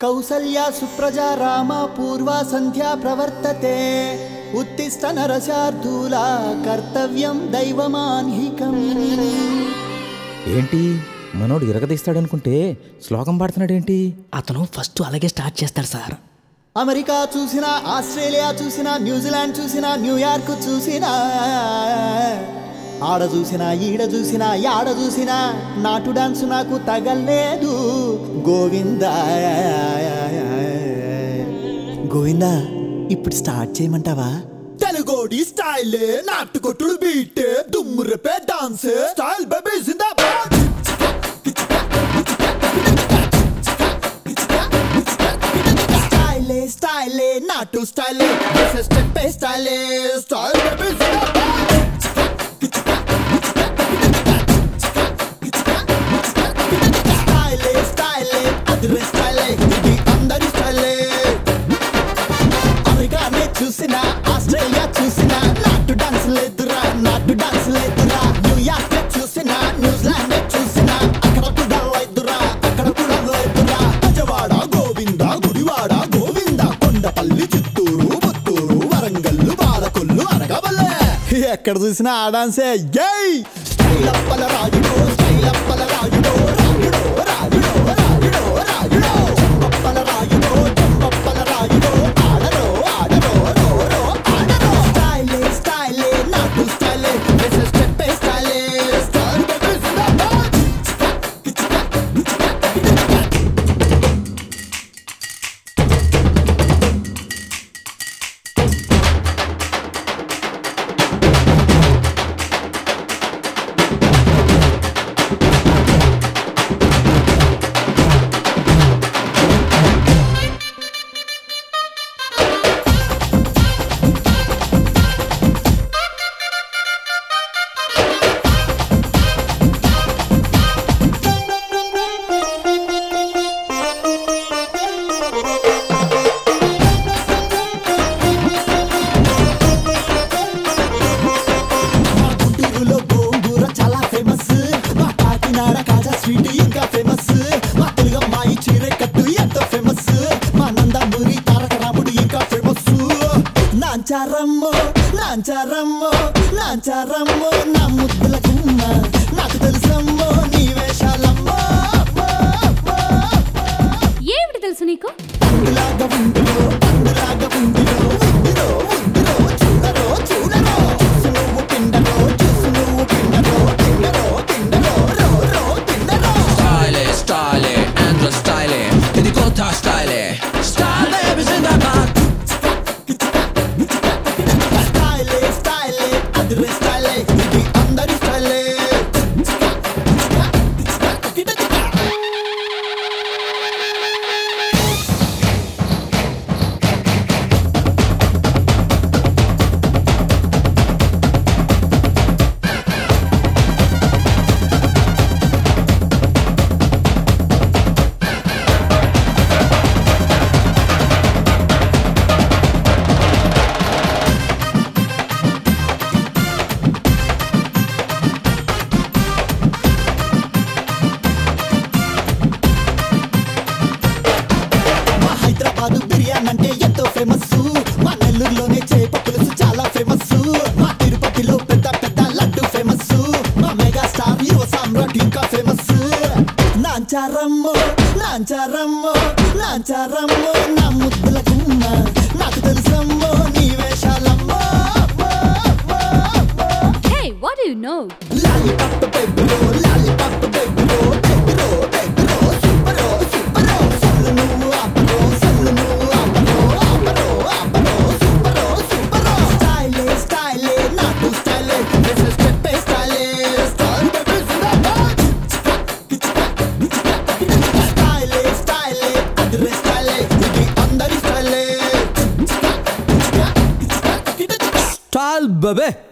కౌసల్యా సుప్రజా రామ పూర్వా సంధ్యా ప్రవర్తతే ఉత్తిష్ట నరశార్దూల కర్తవ్యం దైవమాన్హికం ఏంటి మనోడు ఇరగదీస్తాడనుకుంటే శ్లోకం పాడుతున్నాడేంటి అతను ఫస్ట్ అలాగే స్టార్ట్ చేస్తాడు సార్ అమెరికా చూసినా ఆస్ట్రేలియా చూసినా న్యూజిలాండ్ చూసినా న్యూయార్క్ చూసినా ఆడ చూసినా ఈడ చూసినా యాడ చూసినా నాటు డాన్స్ నాకు తగలేదు గోవింద గోవింద ఇప్పుడు స్టార్ట్ చేయమంటావా తెలుగోడి స్టైల్ నాటుకొట్టుడు బీట్ దుమ్ము రేపే డాన్స్ స్టైల్ బేబీ జిందాబాద్ స్టైలే స్టైలే నాటు స్టైలే స్టెప్ స్టైలే స్టైల్ బేబీ జిందాబాద్ స్టైలే స్టైలే అదిరే స్టైలే ఇది అందరి స్టైలే అమెరికానే చూసిన ఆస్ట్రేలియా చూసిన నాటు డాన్స్ లేదురా నాటు డాన్స్ లేదురా న్యూయార్క్ చూసిన న్యూజిలాండ్ చూసిన అక్కడ కూడా లేదురా అక్కడ కూడా లేదురా బజవాడ గోవింద గుడివాడ గోవింద కొండపల్లి చిత్తూరు పుత్తూరు వరంగల్లు పాలకొల్లు అనగవల్లే ఎక్కడ చూసినా ఆ డాన్సే జై స్టైలప్పల రాజుడో స్టైలప్పల రాజుడో రాజుడో రాజుడో రాజుడో రాజుడో చెంపప్పల రాజుడో చెంపప్పల రాజుడో ఆడరో ఆడరో రో రో ఆడరో స్టైలే స్టైలే నాటు స్టైలే వేసే స్టెప్పే స్టైలే స్టైల్ బేబీ జిందాబాద్ మా గుంటూరులో గోంగూర చాలా ఫేమస్ మా కాకినాడ కాజా స్వీట్ ఇంకా ఫేమస్ మా తెలుగమ్మాయి చీర కట్టు ఎంతో ఫేమస్ మా నందమూరి తారక రాముడు ఇంకా ఫేమస్ నాంచారమ్మో నాంచారమ్మో నాంచారమ్మో నా ముద్దుల గుమ్మ నాకు తెలుసమ్మో నీ వేషాలమ్మో అమ్మో, అమ్మో, ఏమిటి తెలుసు నీకు అందులాగా ఉందిరో అందులాగా ఉందిరో ఉందిరో ఉందిరో చూడరో చూడరో చూసు నువ్వు పిండరో చూసు నువ్వు పిండరో పిండరో పిండరో రో రో పిండరో Style, style, Andrew style, ఇది కొత్త style, style baby జిందాబాద్ స్టైలే స్టైలే అదిరే స్టైలే ఇది అందరి స్టైలే మా హైదరాబాద్ బిర్యానీ అంటే ఎంతో ఫేమస్ మా నెల్లూరులోనే చేప పులుసు చాలా ఫేమస్ మా తిరుపతిలో పెద్ద పెద్ద లడ్డు ఫేమస్ మా మెగా స్టార్ యువ సామ్రాట్ ఇంకా ఫేమస్ నాంచారమ్మో నాంచారమ్మో నాంచారమ్మో నా ముద్దుల గుమ్మ నాకు తెలుసమ్మో నీ వేషాలమ్మో అమ్మో, అమ్మో, అమ్మో. Hey what you know lollipop బేబీరో లాలిపాప్ బేబీరో బేబీరో బేబీరో సూపరో సూపరో సల్లు నువ్వు ఆపరో సల్లు నువ్వు ఆపరో ఆపరో ఆపరో సూపరో సూపరో స్టైలే స్టైలే నాటు స్టైలే వేసే స్టెప్పే స్టైలే స్టైల్ బేబీ జిందాబాద్ స్టైలే స్టైలే అదిరే స్టైలే ఇది అందరి స్టైలే చాల్ బబే